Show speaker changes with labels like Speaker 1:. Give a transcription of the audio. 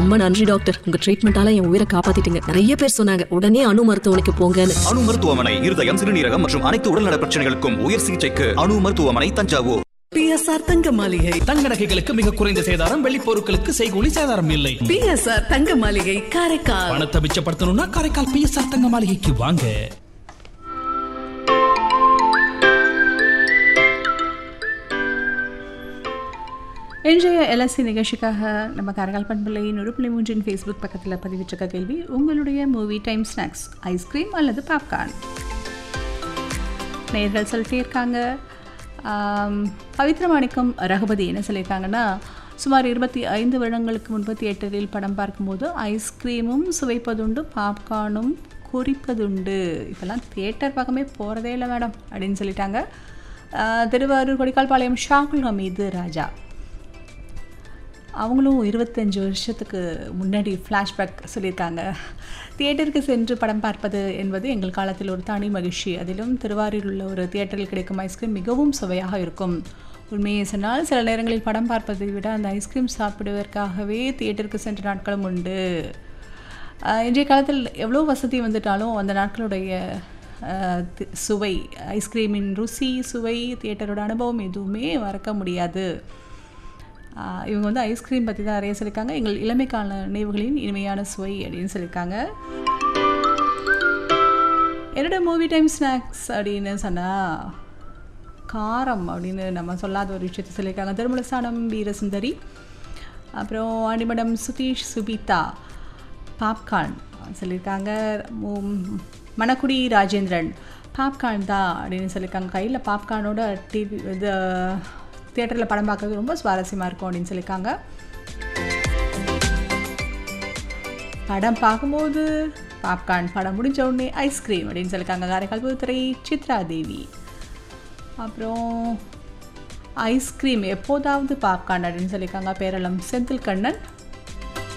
Speaker 1: ரொம்ப நன்றி டாக்டர் உங்க ட்ரீட்மெண்டால என் உயிரை காப்பாத்திட்டீங்க நிறைய பேர் சொன்னாங்க உடனே அணு மருத்துவமனைக்கு போங்கன்னு
Speaker 2: அணு மருத்துவமனை இருதயம் சிறுநீரகம் மற்றும் அனைத்து உடல்நல பிரச்சனைகளுக்கும் உயர் சிகிச்சைக்கு அணு மருத்துவமனை தஞ்சாவூர்
Speaker 3: பிஎஸ்ஆர் தங்க மாளிகை
Speaker 4: தங்க நகைகளுக்கு மிக குறைந்த சேதாரம் வெள்ளி பொருட்களுக்கு செய்கூலி சேதாரம் இல்லை
Speaker 3: பிஎஸ்ஆர் தங்க மாளிகை காரைக்கால்
Speaker 4: பணத்தை மிச்சப்படுத்தணும்னா காரைக்கால் பிஎஸ்ஆர் தங்க மாளிகைக்கு வாங்க
Speaker 5: இன்றைய எல்எஸ்சி நிகழ்ச்சிக்காக நம்ம காரைக்கால் பண்பிள்ளை நுறுப்புள்ளி மூன்றின் ஃபேஸ்புக் பக்கத்தில் பதிவிட்டிருக்க கேள்வி உங்களுடைய மூவி டைம் ஸ்நாக்ஸ் ஐஸ்கிரீம் அல்லது பாப்கார்ன் நேர்கள் சொல்லிட்டே இருக்காங்க ஆம், பவித்ர மாணிக்கம் ரகுபதி என்ன சொல்லியிருக்காங்கன்னா சுமார் இருபத்தி ஐந்து வருடங்களுக்கு முன்பு தியேட்டரில் படம் பார்க்கும்போது ஐஸ்கிரீமும் சுவைப்பதுண்டு பாப்கார்னும் குறிப்பதுண்டு இப்போல்லாம் தியேட்டர் பக்கமே போகிறதே இல்லை மேடம் அப்படின்னு சொல்லிட்டாங்க ஆ, திருவாரூர் கொடிக்கால்பாளையம் ஷாகுல் ஹமீது ராஜா அவங்களும் இருபத்தஞ்சு வருஷத்துக்கு முன்னாடி ஃப்ளாஷ்பேக் சொல்லியிருக்காங்க தியேட்டருக்கு சென்று படம் பார்ப்பது என்பது எங்கள் காலத்தில் ஒரு தனி மகிழ்ச்சி அதிலும் திருவாரூரில் உள்ள ஒரு தியேட்டரில் கிடைக்கும் ஐஸ்கிரீம் மிகவும் சுவையாக இருக்கும் உண்மையை சொன்னால் சில நேரங்களில் படம் பார்ப்பதை விட அந்த ஐஸ்கிரீம் சாப்பிடுவதற்காகவே தியேட்டருக்கு சென்ற நாட்களும் உண்டு ஆஹ் இன்றைய காலத்தில் எவ்வளோ வசதி வந்துட்டாலும் அந்த நாட்களுடைய ஆஹ் தி- சுவை ஐஸ்கிரீமின் ருசி சுவை தியேட்டரோட அனுபவம் எதுவுமே மறக்க முடியாது ஆஹ் இவங்க வந்து ஐஸ்கிரீம் பற்றி தான் நிறைய சொல்லியிருக்காங்க எங்கள் இளமைக்கால நினைவுகளின் இனிமையான சுவை அப்படின்னு சொல்லியிருக்காங்க என்னோட மூவி டைம் ஸ்நாக்ஸ் அப்படின்னு சொன்னால் காரம் அப்படின்னு நம்ம சொல்லாத ஒரு விஷயத்தை சொல்லியிருக்காங்க திருமலசானம் வீரசுந்தரி அப்புறம் அடிமடம் சுதீஷ் சுபிதா பாப்கார்ன் சொல்லியிருக்காங்க மு- மணக்குடி ராஜேந்திரன் பாப்கார்ன் தான் அப்படின்னு சொல்லியிருக்காங்க கையில் பாப்கார்னோட டிவி இது தியேட்டரில் படம் பார்க்கறது ரொம்ப சுவாரஸ்யமாக இருக்கும் அப்படின்னு சொல்லியிருக்காங்க படம் பார்க்கும்போது பாப்கார்ன் படம் முடிஞ்ச உடனே ஐஸ்கிரீம் அப்படின்னு சொல்லியிருக்காங்க காரைக்கால் புதுத்துறை சித்ரா தேவி அப்புறம் ஐஸ்கிரீம் எப்போதாவது பாப்கார்ன் அப்படின்னு சொல்லியிருக்காங்க பேரளம் செந்தில் கண்ணன்